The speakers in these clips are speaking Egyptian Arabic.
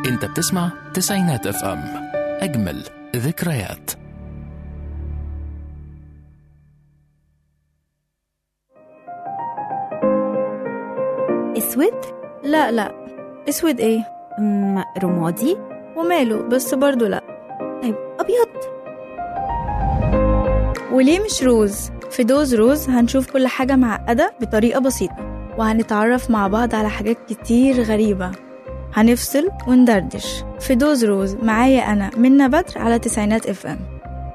انت بتسمع تسعينات اف ام اجمل ذكريات اسود لا لا اسود ايه م- رمادي وماله بس برضو لا طيب ابيض وليه مش روز في دوز روز هنشوف كل حاجة معقدة بطريقة بسيطة وهنتعرف مع بعض على حاجات كتير غريبة هنفصل وندردش في دوز روز معايا أنا منى بدر على تسعينات اف ام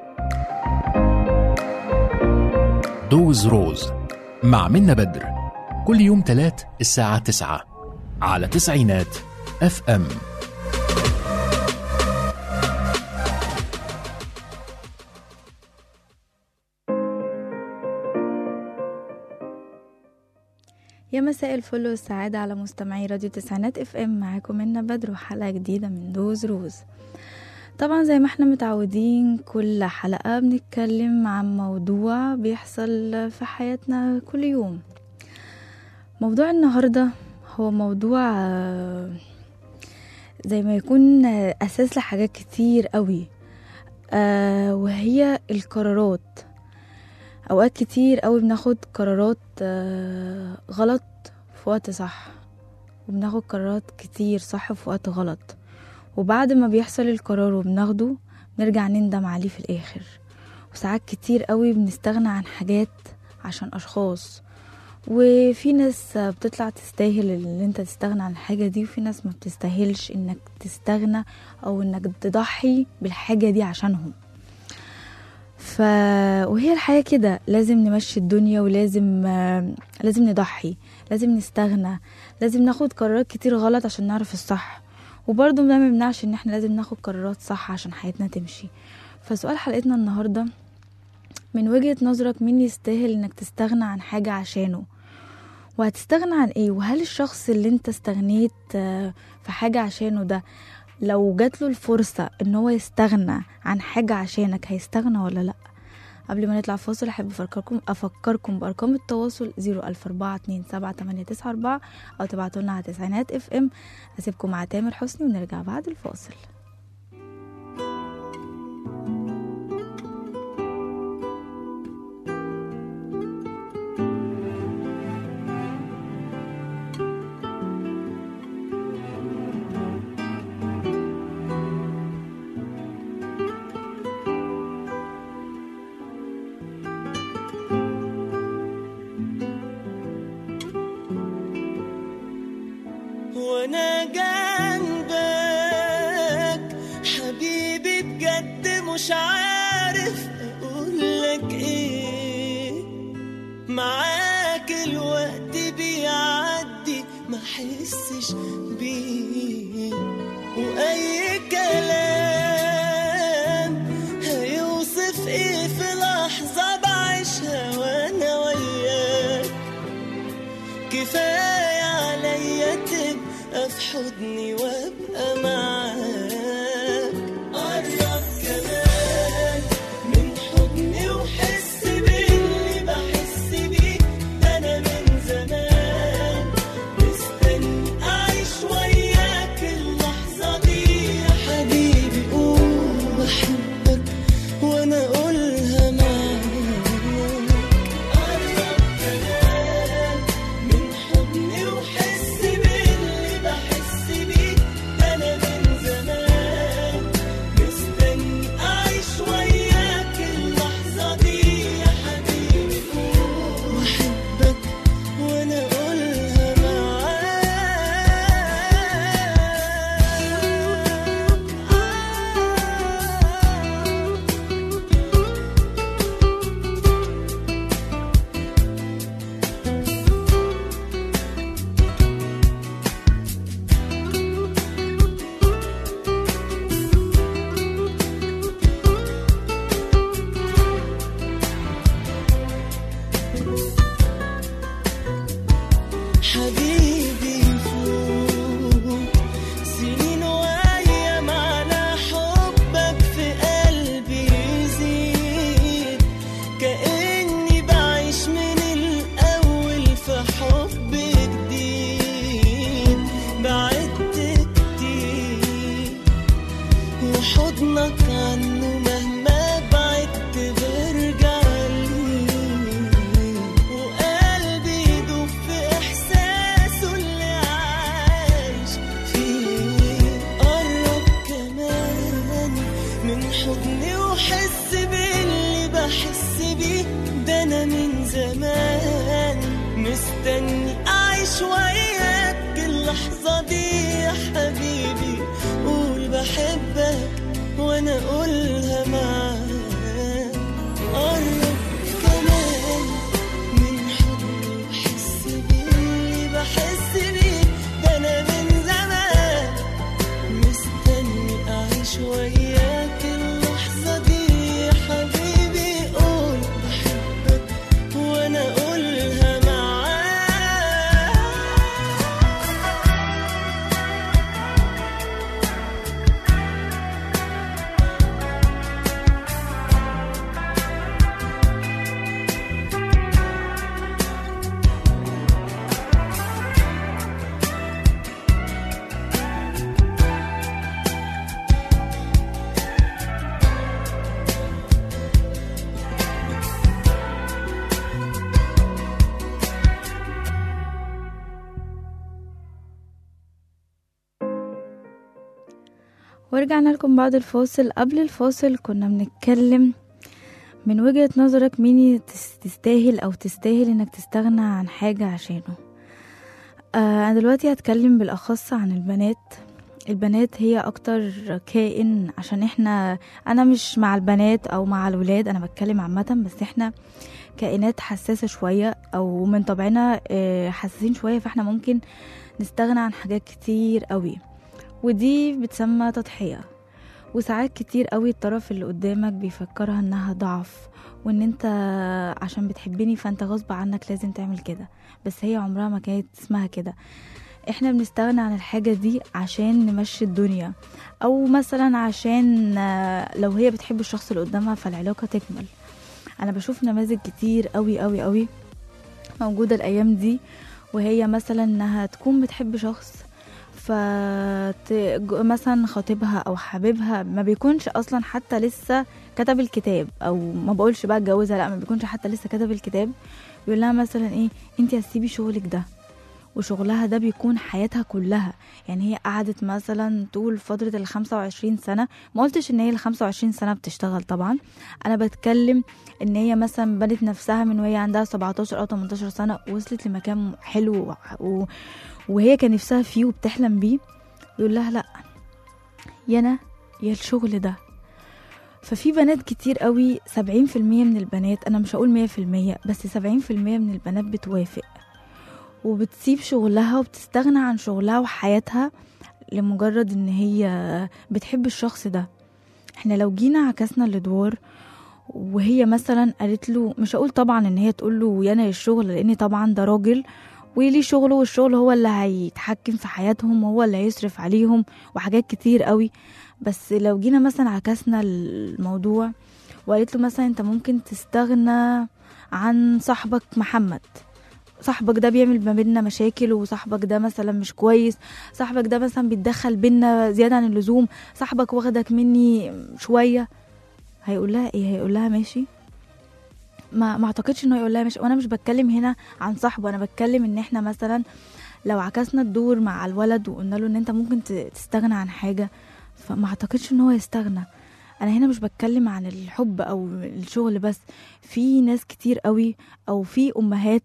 دوز روز مع منى بدر كل يوم تلات الساعة تسعة على تسعينات اف ام يا مساء الفل والسعادة على مستمعي راديو تسعينات اف ام معاكم منى بدر وحلقة جديدة من دوز روز طبعا زي ما احنا متعودين كل حلقة بنتكلم عن موضوع بيحصل في حياتنا كل يوم موضوع النهاردة هو موضوع آه، زي ما يكون آه، أساس لحاجات كتير قوي آه، وهي القرارات اوقات كتير قوي بناخد قرارات آه، غلط في وقت صح وبناخد قرارات كتير صح في وقت غلط وبعد ما بيحصل القرار وبناخده بنرجع نندم عليه في الاخر وساعات كتير قوي بنستغنى عن حاجات عشان اشخاص وفي ناس بتطلع تستاهل ان انت تستغنى عن الحاجة دي وفي ناس ما بتستاهلش انك تستغنى او انك تضحي بالحاجة دي عشانهم ف وهي الحياة كده لازم نمشي الدنيا ولازم آه، لازم نضحي لازم نستغنى لازم ناخد قرارات كتير غلط عشان نعرف الصح وبرضه ده ما يمنعش ان احنا لازم ناخد قرارات صح عشان حياتنا تمشي فسؤال حلقتنا النهاردة من وجهة نظرك مين يستاهل انك تستغنى عن حاجة عشانه وهتستغنى عن ايه وهل الشخص اللي انت استغنيت آه، في حاجة عشانه ده لو جات له الفرصة ان هو يستغنى عن حاجة عشانك هيستغنى ولا لا قبل ما نطلع فاصل احب افكركم افكركم بارقام التواصل 004278994 او تبعتوا لنا على تسعينات اف ام اسيبكم مع تامر حسني ونرجع بعد الفاصل وانا جنبك حبيبي بجد مش عارف اقولك ايه معاك الوقت بيعدي ما حسش بيه واي كلام هيوصف ايه في لحظة بعيشها وانا وياك كفاية عليا تبقى في حضني وابقى معاك قرب كمان من حضني وحس باللي بحس بيه انا من زمان مستني اعيش وياك اللحظة دي يا حبيبي قول بحبك وانا اقولها معاك قرب كمان من حضني وحس باللي بحس بيه انا من زمان مستني اعيش وياك اللحظه دي يا حبيبي قول بحبك وانا اقولها معاك حبيبي فوق سنين وايام على حبك في قلبي يزيد كأني بعيش من الأول في حب جديد بعدت كتير أعيش وياك اللحظة دي يا حبيبي قول بحبك وأنا أقولها معاك قرب كمان من حضني وحس باللي بحس بيه ده أنا من زمان مستني أعيش وياك اللحظة دي يا حبيبي قول بحبك وأنا أقولها معاك ورجعنا لكم بعد الفاصل قبل الفاصل كنا بنتكلم من وجهة نظرك مين تس- تستاهل أو تستاهل إنك تستغنى عن حاجة عشانه آه، أنا دلوقتي هتكلم بالأخص عن البنات البنات هي أكتر كائن عشان إحنا أنا مش مع البنات أو مع الولاد أنا بتكلم عامة بس إحنا كائنات حساسة شوية أو من طبعنا آه، حساسين شوية فإحنا ممكن نستغنى عن حاجات كتير قوي ودي بتسمى تضحية وساعات كتير قوي الطرف اللي قدامك بيفكرها انها ضعف وان انت عشان بتحبني فانت غصب عنك لازم تعمل كده بس هي عمرها ما كانت اسمها كده احنا بنستغنى عن الحاجة دي عشان نمشي الدنيا او مثلا عشان آه، لو هي بتحب الشخص اللي قدامها فالعلاقة تكمل انا بشوف نماذج كتير قوي قوي قوي موجودة الايام دي وهي مثلا انها تكون بتحب شخص ف مثلا خطيبها او حبيبها ما بيكونش اصلا حتى لسه كتب الكتاب او ما بقولش بقى اتجوزها لا ما بيكونش حتى لسه كتب الكتاب يقول لها مثلا ايه انت هتسيبي شغلك ده وشغلها ده بيكون حياتها كلها يعني هي قعدت مثلا طول فترة ال 25 سنة ما قلتش ان هي ال 25 سنة بتشتغل طبعا انا بتكلم ان هي مثلا بنت نفسها من وهي عندها 17 او 18 سنة وصلت لمكان حلو و... وهي كان نفسها فيه وبتحلم بيه يقول لها لا يا انا يا الشغل ده ففي بنات كتير قوي 70% من البنات انا مش هقول 100% بس 70% من البنات بتوافق وبتسيب شغلها وبتستغنى عن شغلها وحياتها لمجرد ان هي بتحب الشخص ده احنا لو جينا عكسنا الادوار وهي مثلا قالت له مش هقول طبعا ان هي تقول له يا انا يا الشغل لان طبعا ده راجل وليه شغله والشغل هو اللي هيتحكم في حياتهم وهو اللي هيصرف عليهم وحاجات كتير قوي بس لو جينا مثلا عكسنا الموضوع وقالت له مثلا انت ممكن تستغنى عن صاحبك محمد صاحبك ده بيعمل ما بيننا مشاكل وصاحبك ده مثلا مش كويس صاحبك ده مثلا بيتدخل بينا زيادة عن اللزوم صاحبك واخدك مني شوية هيقول لها ايه هيقول لها ماشي ما ما اعتقدش انه يقول لها ماشي وانا مش بتكلم هنا عن صاحبه انا بتكلم ان احنا مثلا لو عكسنا الدور مع الولد وقلنا له ان انت ممكن ت- تستغنى عن حاجه فما اعتقدش ان هو يستغنى انا هنا مش بتكلم عن الحب او الشغل بس في ناس كتير قوي او في امهات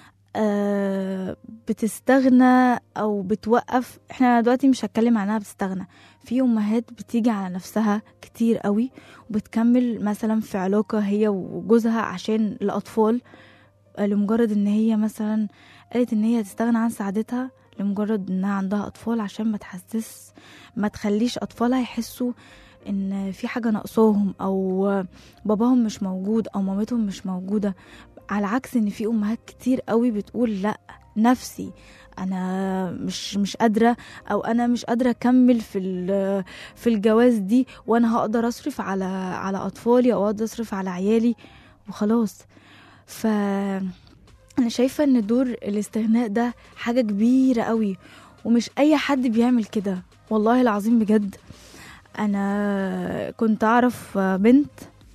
آه بتستغنى او بتوقف احنا دلوقتي مش هتكلم عنها بتستغنى في امهات بتيجي على نفسها كتير قوي وبتكمل مثلا في علاقة هي وجوزها عشان الأطفال آه، لمجرد ان هي مثلا قالت ان هي تستغنى عن سعادتها لمجرد انها عندها اطفال عشان ما تحسس ما تخليش اطفالها يحسوا ان في حاجة ناقصاهم او باباهم مش موجود او مامتهم مش موجودة على عكس ان في امهات كتير قوي بتقول لا نفسي انا مش مش قادره او انا مش قادره اكمل في ال- في الجواز دي وانا هقدر اصرف على على اطفالي او اقدر اصرف على عيالي وخلاص ف انا شايفه ان دور الاستغناء ده حاجه كبيره قوي ومش اي حد بيعمل كده والله العظيم بجد انا كنت اعرف بنت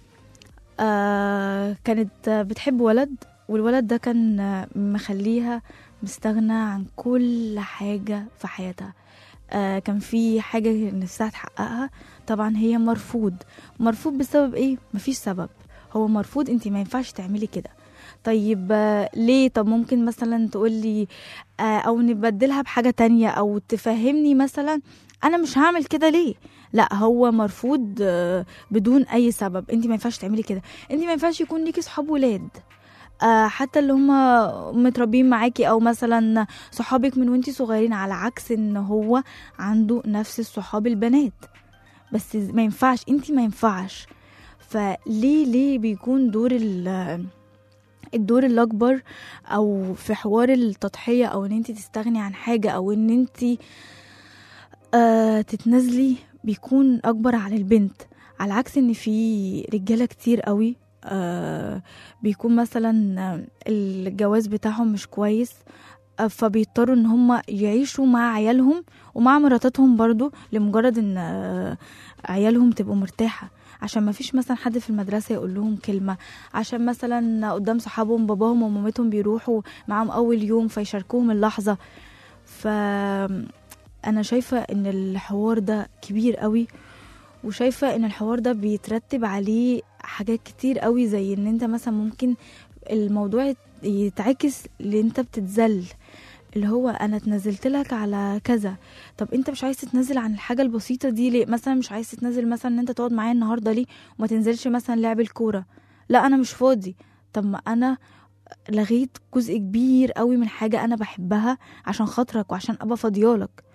آه، كانت بتحب ولد والولد ده كان آه، مخليها مستغنى عن كل حاجة في حياتها آه، كان في حاجة نفسها تحققها طبعا هي مرفوض مرفوض بسبب ايه مفيش سبب هو مرفوض انت ما ينفعش تعملي كده طيب آه، ليه طب ممكن مثلا تقولي آه، او نبدلها بحاجة تانية او تفهمني مثلا انا مش هعمل كده ليه لا هو مرفوض آه، بدون اي سبب انت ما ينفعش تعملي كده انت ما ينفعش يكون ليكي صحاب ولاد آه، حتى اللي هم متربيين معاكي او مثلا صحابك من وانتي صغيرين على عكس ان هو عنده نفس الصحاب البنات بس ما ينفعش انتي ما ينفعش فليه ليه بيكون دور ال الدور الاكبر او في حوار التضحيه او ان انت تستغني عن حاجه او ان انت آه تتنازلي بيكون اكبر على البنت على عكس ان في رجاله كتير قوي آه بيكون مثلا آه، الجواز بتاعهم مش كويس آه، فبيضطروا ان هم يعيشوا مع عيالهم ومع مراتاتهم برضو لمجرد ان آه، عيالهم تبقوا مرتاحه عشان ما فيش مثلا حد في المدرسه يقول لهم كلمه عشان مثلا قدام صحابهم باباهم ومامتهم بيروحوا معاهم اول يوم فيشاركوهم اللحظه ف انا شايفه ان الحوار ده كبير قوي وشايفه ان الحوار ده بيترتب عليه حاجات كتير قوي زي ان انت مثلا ممكن الموضوع يتعكس اللي انت بتتذل اللي هو انا اتنزلت لك على كذا طب انت مش عايز تتنازل عن الحاجه البسيطه دي ليه مثلا مش عايز تتنازل مثلا ان انت تقعد معايا النهارده ليه وما تنزلش مثلا لعب الكوره لا انا مش فاضي طب ما انا لغيت جزء كبير قوي من حاجه انا بحبها عشان خاطرك وعشان ابقى فاضيالك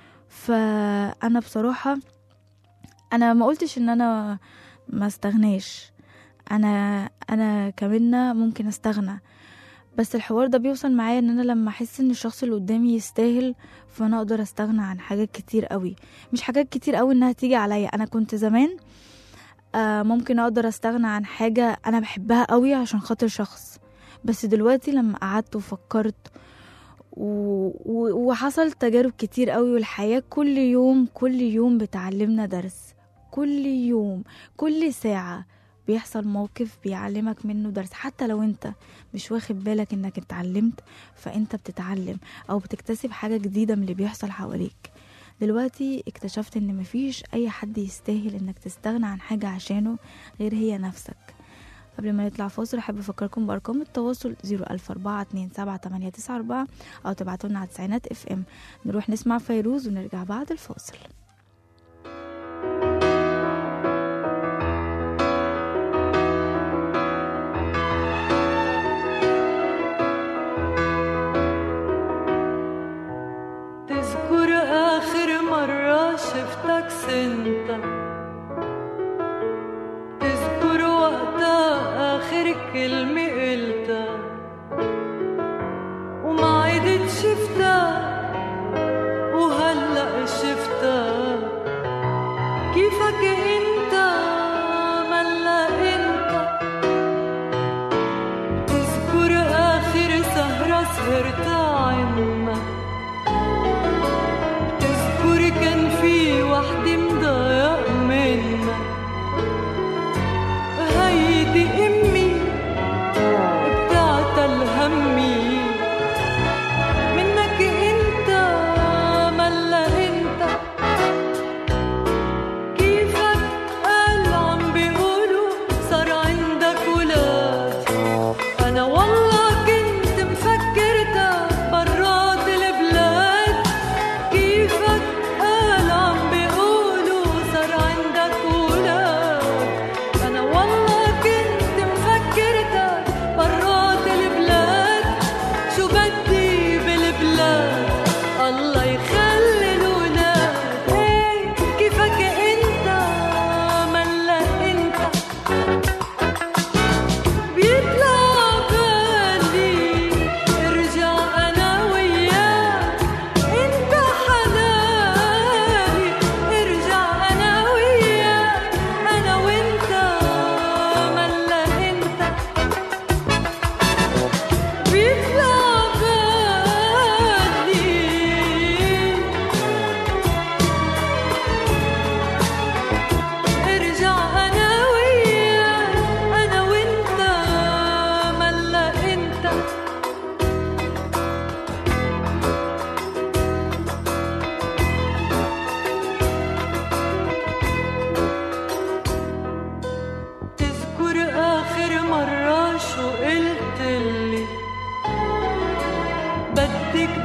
فانا بصراحه انا ما قلتش ان انا ما استغناش انا انا كمنة ممكن استغنى بس الحوار ده بيوصل معايا ان انا لما احس ان الشخص اللي قدامي يستاهل فانا اقدر استغنى عن حاجات كتير قوي مش حاجات كتير قوي انها تيجي عليا انا كنت زمان آه ممكن اقدر استغنى عن حاجة انا بحبها قوي عشان خاطر شخص بس دلوقتي لما قعدت وفكرت و... و... وحصل تجارب كتير قوي والحياة كل يوم كل يوم بتعلمنا درس كل يوم كل ساعة بيحصل موقف بيعلمك منه درس حتى لو انت مش واخد بالك انك اتعلمت فانت بتتعلم او بتكتسب حاجة جديدة من اللي بيحصل حواليك دلوقتي اكتشفت ان مفيش اي حد يستاهل انك تستغنى عن حاجة عشانه غير هي نفسك قبل ما نطلع فاصل احب افكركم بارقام التواصل 004278994 او تبعتولنا على تسعينات اف ام نروح نسمع فيروز ونرجع بعد الفاصل تذكر آخر مرة شفتك سنتا تذكر وقتها آخر كلمة قلتها وما عدت شفتها وهلأ شفتها كيفك انت ملا انت تذكر آخر سهرة سهرتها عنا تذكر كان في وحدة مضايق منا هيدي أمي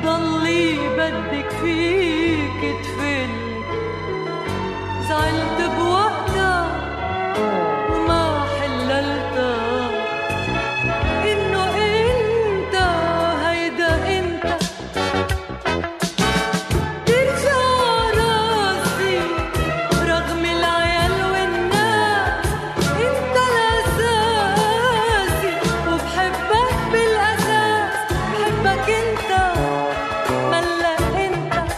ضلي بدك فيك تفلك زعلت بوقتها وما حللتها إنه أنت هيدا أنت ترجع راسي رغم العيال والناس انت الاساسي وبحبك بالاساس بحبك انت ملا انت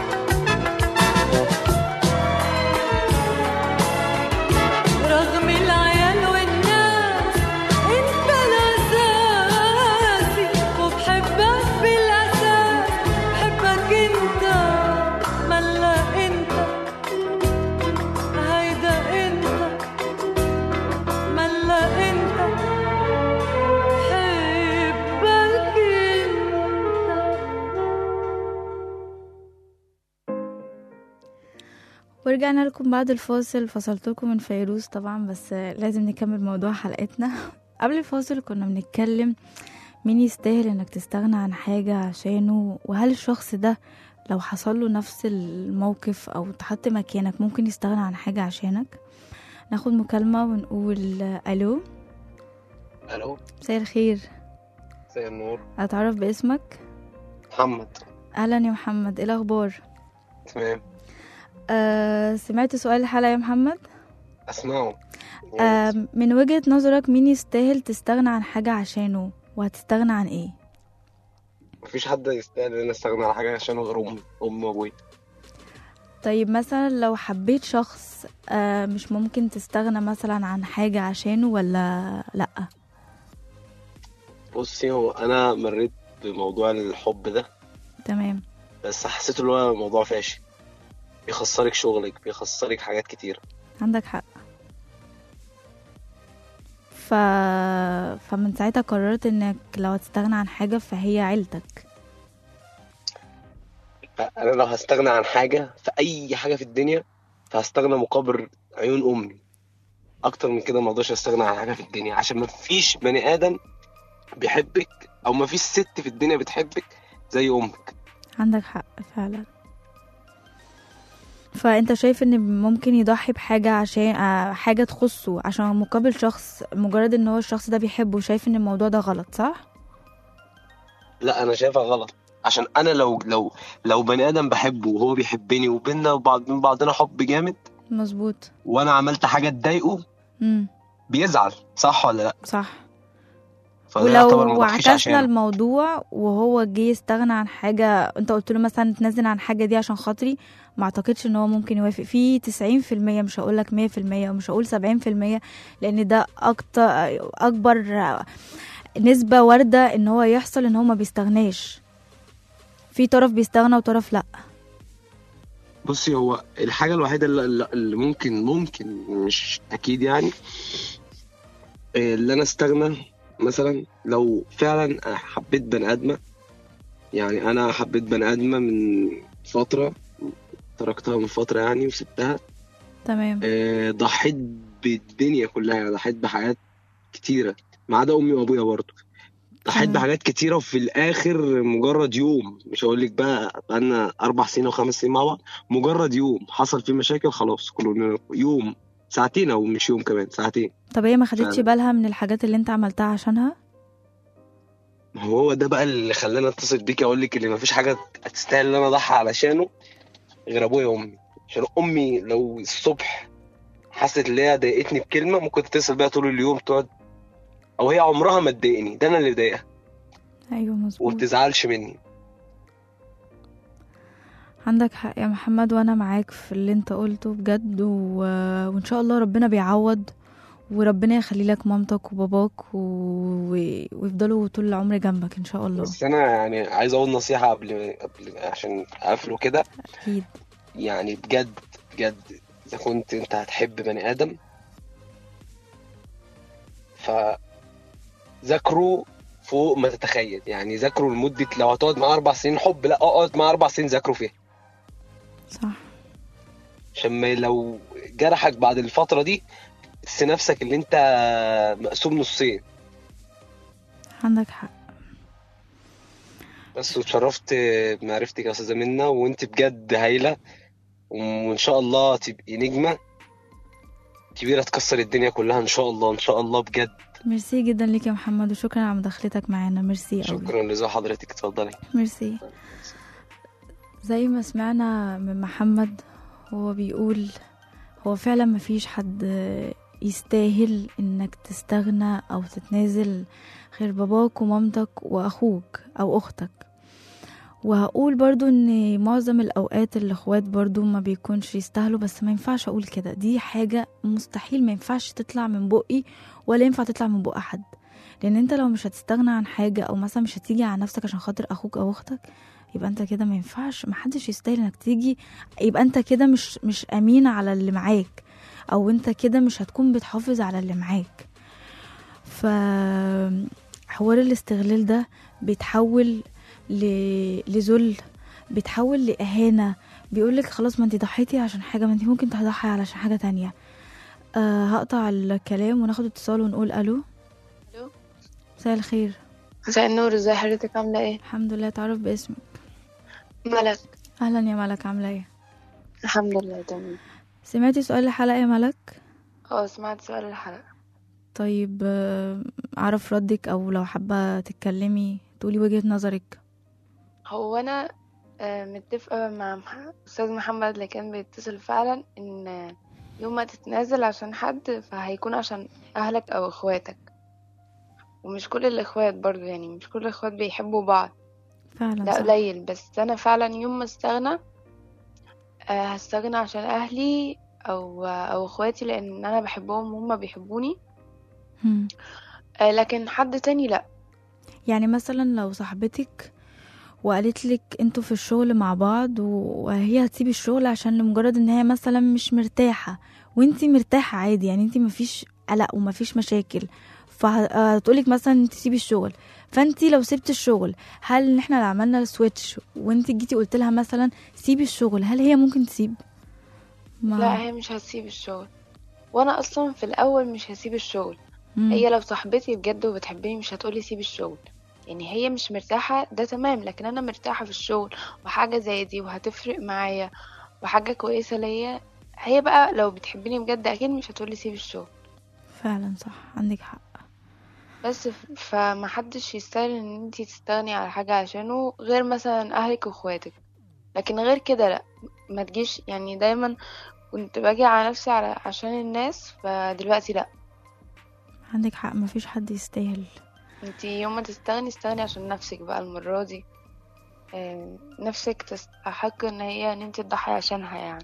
رغم العيال والناس انت الاساسي وبحبك بالاساس بحبك انت ملا انت هيدا انت ملا انت بحبك انت ورجعنا لكم بعد الفاصل فصلتكم من فيروز طبعا بس لازم نكمل موضوع حلقتنا قبل الفاصل كنا بنتكلم مين يستاهل انك تستغنى عن حاجة عشانه وهل الشخص ده لو حصل له نفس الموقف او اتحط مكانك ممكن يستغنى عن حاجة عشانك ناخد مكالمة ونقول الو الو مساء الخير مساء النور اتعرف باسمك محمد اهلا يا محمد ايه الاخبار تمام أه سمعت سؤال الحلقة يا محمد اسمعه أه من وجهة نظرك مين يستاهل تستغنى عن حاجة عشانه وهتستغنى عن ايه مفيش حد يستاهل ان انا استغنى على حاجه عشانه غير امي امي وابويا طيب مثلا لو حبيت شخص أه مش ممكن تستغنى مثلا عن حاجة عشانه ولا لأ بصي هو انا مريت بموضوع الحب ده تمام بس حسيت ان هو موضوع فاشل بيخسرك شغلك بيخسرك حاجات كتير عندك حق ف... فمن ساعتها قررت انك لو هتستغنى عن حاجة فهي عيلتك فانا لو هستغنى عن حاجه في اي حاجه في الدنيا فهستغنى مقابل عيون امي اكتر من كده ما اقدرش استغنى عن حاجه في الدنيا عشان مفيش بني ادم بيحبك او مفيش ست في الدنيا بتحبك زي امك عندك حق فعلا فانت شايف ان ممكن يضحي بحاجة عشان آه، حاجة تخصه عشان مقابل شخص مجرد ان هو الشخص ده بيحبه شايف ان الموضوع ده غلط صح؟ لا انا شايفها غلط عشان انا لو لو لو بني ادم بحبه وهو بيحبني وبيننا وبعض من بعضنا حب جامد مظبوط وانا عملت حاجه تضايقه امم بيزعل صح ولا لا صح فده يعتبر ولو ما ضحيش عكسنا عشانه الموضوع وهو جه يستغنى عن حاجة انت قلت له مثلا تنزل عن حاجة دي عشان خاطري ما اعتقدش ان هو ممكن يوافق في 90% مش هقول لك 100% ومش هقول 70% لان ده اكتر اكبر نسبة واردة ان هو يحصل ان هو ما بيستغناش في طرف بيستغنى وطرف لا بصي هو الحاجه الوحيده اللي, اللي ممكن ممكن مش اكيد يعني إيه، اللي انا استغنى مثلا لو فعلا حبيت بني ادمه يعني انا حبيت بني ادمه من فتره تركتها من فتره يعني وسبتها تمام آه، ضحيت بالدنيا كلها يعني ضحيت بحاجات كتيرة ما عدا أمي وأبويا برضه ضحيت تمام. بحاجات كتيرة وفي الآخر مجرد يوم مش هقول لك بقى بقالنا أربع سنين وخمس سنين مع بعض مجرد يوم حصل فيه مشاكل خلاص كلنا يوم ساعتين أو مش يوم كمان ساعتين طب هي ما خدتش فعلا. بالها من الحاجات اللي انت عملتها عشانها ما هو ده بقى اللي خلاني اتصل بيك اقول لك اللي مفيش حاجه تستاهل ان انا اضحي علشانه غير ابويا وامي عشان امي لو الصبح حست ان هي ضايقتني بكلمه ممكن تتصل بيها طول اليوم تقعد او هي عمرها ما تضايقني ده انا اللي ضايقها ايوه مظبوط وبتزعلش مني عندك حق يا محمد وانا معاك في اللي انت قلته بجد و... وان شاء الله ربنا بيعوض وربنا يخلي لك مامتك وباباك و... ويفضلوا طول العمر جنبك ان شاء الله بس انا يعني عايز اقول نصيحه قبل قبل عشان اقفله كده اكيد يعني بجد بجد اذا كنت انت هتحب بني ادم ف ذاكره فوق ما تتخيل يعني ذاكره لمده لو هتقعد معاه اربع سنين حب لا اقعد معاه اربع سنين ذاكره فيها صح عشان ما لو جرحك بعد الفتره دي تحس نفسك اللي انت مقسوم نصين عندك حق بس واتشرفت بمعرفتك يا استاذه منى وانت بجد هايله وان شاء الله تبقي نجمه كبيره تكسر الدنيا كلها ان شاء الله ان شاء الله بجد ميرسي جدا ليك يا محمد وشكرا على مداخلتك معانا ميرسي قوي شكرا لذوق حضرتك اتفضلي ميرسي زي ما سمعنا من محمد هو بيقول هو فعلا مفيش حد يستاهل انك تستغنى او تتنازل غير باباك ومامتك واخوك او اختك وهقول برضو ان معظم الاوقات الاخوات برضو ما بيكونش يستاهلوا بس ما ينفعش اقول كده دي حاجة مستحيل ما ينفعش تطلع من بقي ولا ينفع تطلع من بق احد لان انت لو مش هتستغنى عن حاجة او مثلا مش هتيجي على نفسك عشان خاطر اخوك او اختك يبقى انت كده ما ينفعش محدش يستاهل انك تيجي يبقى انت كده مش مش امين على اللي معاك او انت كده مش هتكون بتحافظ على اللي معاك ف حوار الاستغلال ده بيتحول ل... لذل بيتحول لإهانة بيقولك خلاص ما انت ضحيتي عشان حاجة ما انت ممكن تضحي علشان حاجة تانية أه هقطع الكلام وناخد اتصال ونقول ألو ألو. مساء الخير مساء النور ازي حضرتك عاملة ايه؟ الحمد لله تعرف باسمك ملك أهلا يا ملك عاملة ايه الحمد لله تمام سمعتي سؤال الحلقة يا ملك اه سمعت سؤال الحلقة طيب آه، أعرف ردك أو لو حابة تتكلمي تقولي وجهة نظرك هو انا آه، متفقة مع مح- استاذ محمد اللي كان بيتصل فعلا ان يوم ما تتنازل عشان حد فهيكون عشان اهلك او اخواتك ومش كل الاخوات برضو يعني مش كل الاخوات بيحبوا بعض فعلا ده صح. قليل بس انا فعلا يوم ما استغنى آه، هستغنى عشان اهلي او او اخواتي لان انا بحبهم وهم بيحبوني مم. آه، لكن حد تاني لا يعني مثلا لو صاحبتك وقالت لك انتوا في الشغل مع بعض و- وهي هتسيب الشغل عشان لمجرد ان هي مثلا مش مرتاحة وانتي مرتاحة عادي يعني انتي مفيش قلق ومفيش مشاكل فهتقولك مثلا انت سيبي الشغل فانتي لو سبت الشغل هل ان احنا لو عملنا سويتش وانتي جيتي قلت لها مثلا سيبي الشغل هل هي ممكن تسيب ما لا هي مش هتسيب الشغل وانا اصلا في الاول مش هسيب الشغل مم. هي لو صاحبتي بجد وبتحبني مش هتقولي سيب الشغل يعني هي مش مرتاحة ده تمام لكن انا مرتاحة في الشغل وحاجة زي دي وهتفرق معايا وحاجة كويسة ليا هي بقى لو بتحبني بجد اكيد مش هتقولي سيب الشغل فعلا صح عندك حق بس ف- فمحدش يستاهل ان انتي تستغني على حاجة عشانه غير مثلا اهلك واخواتك لكن غير كده لا ما تجيش يعني دايما كنت باجي على نفسي على عشان الناس فدلوقتي لا عندك حق مفيش حد يستاهل انتي يوم ما تستغني استغني عشان نفسك بقى المرة دي آم، نفسك تستحق ان هي ان انتي تضحي عشانها يعني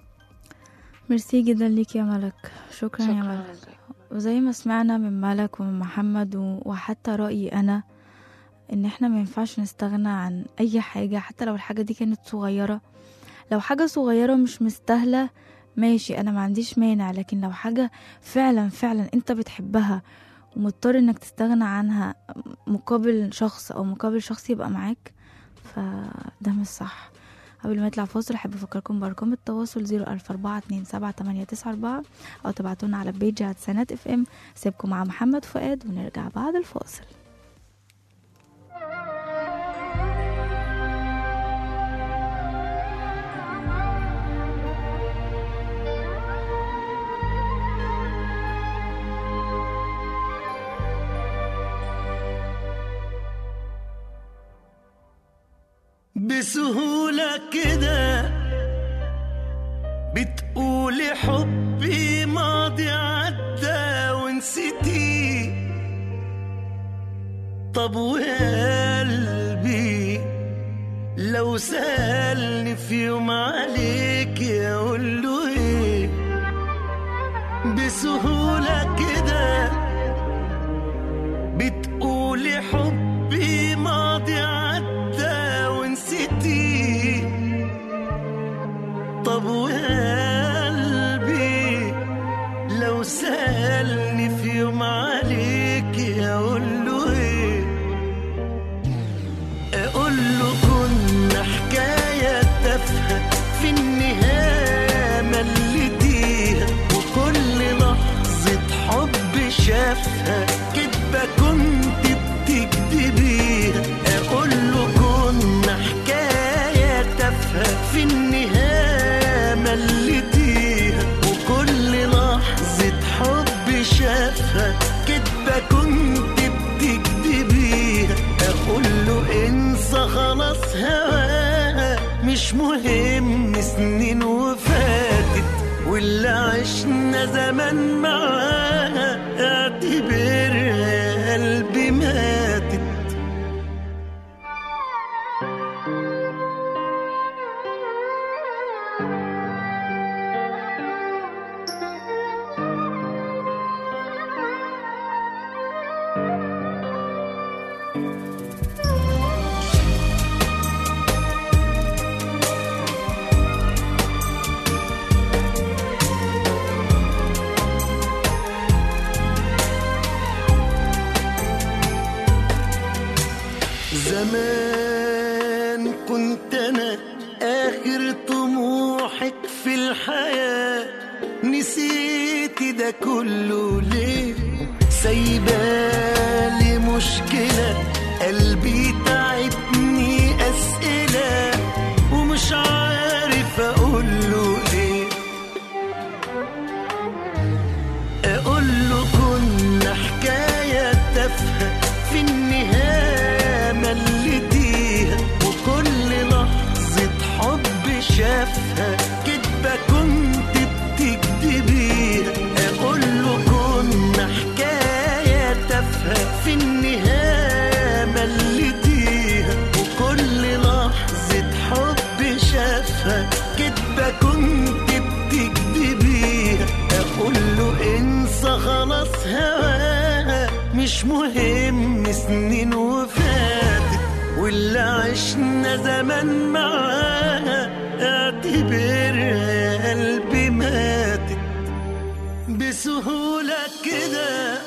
ميرسي جدا ليك يا ملك شكرا, يا شكرا ملك لك. وزي ما سمعنا من ملك ومن محمد و- وحتى رأيي أنا إن إحنا ما ينفعش نستغنى عن أي حاجة حتى لو الحاجة دي كانت صغيرة لو حاجة صغيرة مش مستاهلة ماشي أنا ما عنديش مانع لكن لو حاجة فعلا فعلا أنت بتحبها ومضطر إنك تستغنى عنها مقابل شخص أو مقابل شخص يبقى معاك فده مش صح قبل ما يطلع فاصل أحب أفكركم بأرقام التواصل زيرو ألف أربعة اتنين سبعة تمانية تسعة أربعة أو تبعتونا على بيج سنات اف ام سيبكم مع محمد فؤاد ونرجع بعد الفاصل بسهولة كده بتقولي حبي ماضي عدى ونسيتي طب وقلبي لو سألني في يوم عليك اقول له ايه بسهولة كده بتقولي حبي ماضي عدى ونسيتي طب وقلبي لو سألني في يوم عليك اقول له ايه اقول له كنا حكاية تافهة في النهاية مليتيها وكل لحظة حب شاف تافهة كدبة كنت بتكدبيها أقول له انسى خلاص هواها مش مهم سنين وفاتت واللي عشنا زمان معاها اعتبرها يا قلبي ماتت زمان كنت انا اخر طموحك في الحياة نسيتي ده كله ليه سايبالي مشكلة قلبي تعبني اسئلة ومش عارف اقول له ايه اقول له كنا حكاية تافهة في النهاية مليتيها وكل لحظة حب شافها كدبة كنت بتكدبيها اقول له كنا حكاية تافهة في النهاية مليتيها وكل لحظة حب شافها كدبة كنت بتكدبيها اقول له انسى خلاص هواها مش مهم سنين وفاتت واللي عشنا زمان معاها اعتبرها يا قلبي ماتت بسهولة كده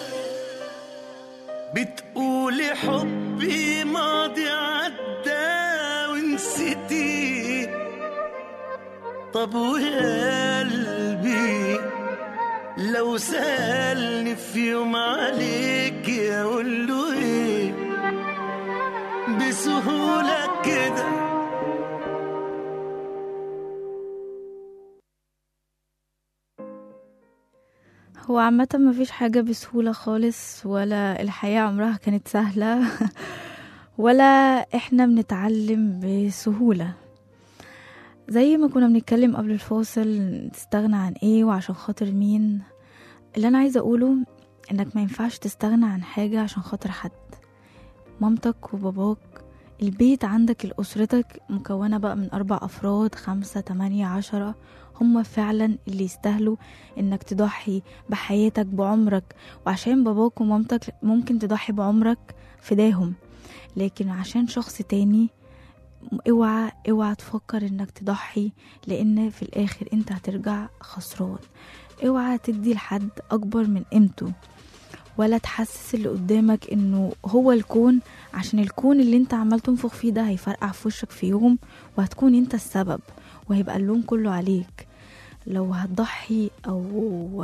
بتقولي حبي ماضي عدى ونسيتي طب وقلبي لو سألني في يوم عليك اقول له ايه بسهولة كده هو عامة مفيش حاجة بسهولة خالص ولا الحياة عمرها كانت سهلة ولا احنا بنتعلم بسهولة زي ما كنا بنتكلم قبل الفاصل تستغنى عن ايه وعشان خاطر مين اللي انا عايزة اقوله انك ما ينفعش تستغنى عن حاجة عشان خاطر حد مامتك وباباك البيت عندك الأسرتك مكونة بقى من أربع أفراد خمسة تمانية عشرة هم فعلا اللي يستاهلوا انك تضحي بحياتك بعمرك وعشان باباك ومامتك ممكن تضحي بعمرك فداهم لكن عشان شخص تاني اوعى اوعى تفكر انك تضحي لان في الاخر انت هترجع خسران اوعى تدي لحد اكبر من قيمته ولا تحسس اللي قدامك انه هو الكون عشان الكون اللي انت عمال تنفخ فيه ده هيفرقع في وشك في يوم وهتكون انت السبب وهيبقى اللوم كله عليك لو هتضحي او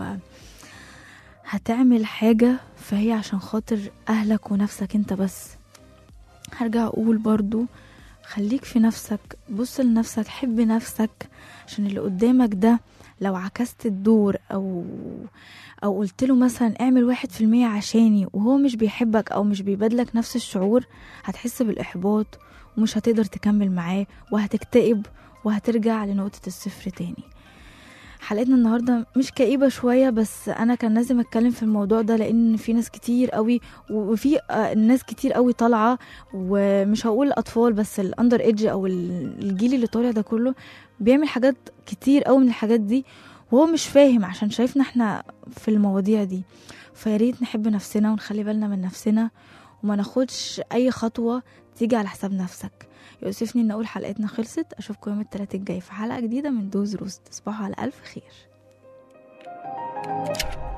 هتعمل حاجة فهي عشان خاطر اهلك ونفسك انت بس هرجع اقول برضو خليك في نفسك بص لنفسك حب نفسك عشان اللي قدامك ده لو عكست الدور او او قلت له مثلا اعمل واحد في المية عشاني وهو مش بيحبك او مش بيبادلك نفس الشعور هتحس بالاحباط ومش هتقدر تكمل معاه وهتكتئب وهترجع لنقطة الصفر تاني حلقتنا النهاردة مش كئيبة شوية بس أنا كان لازم أتكلم في الموضوع ده لأن في ناس كتير قوي وفي آه، ناس كتير قوي طالعة ومش هقول أطفال بس الأندر إيدج أو الجيل اللي طالع ده كله بيعمل حاجات كتير قوي من الحاجات دي وهو مش فاهم عشان شايفنا احنا في المواضيع دي فياريت نحب نفسنا ونخلي بالنا من نفسنا وما ناخدش أي خطوة تيجي على حساب نفسك يؤسفني ان اقول حلقتنا خلصت اشوفكم يوم الثلاث الجاي في حلقه جديده من دوز روز تصبحوا على الف خير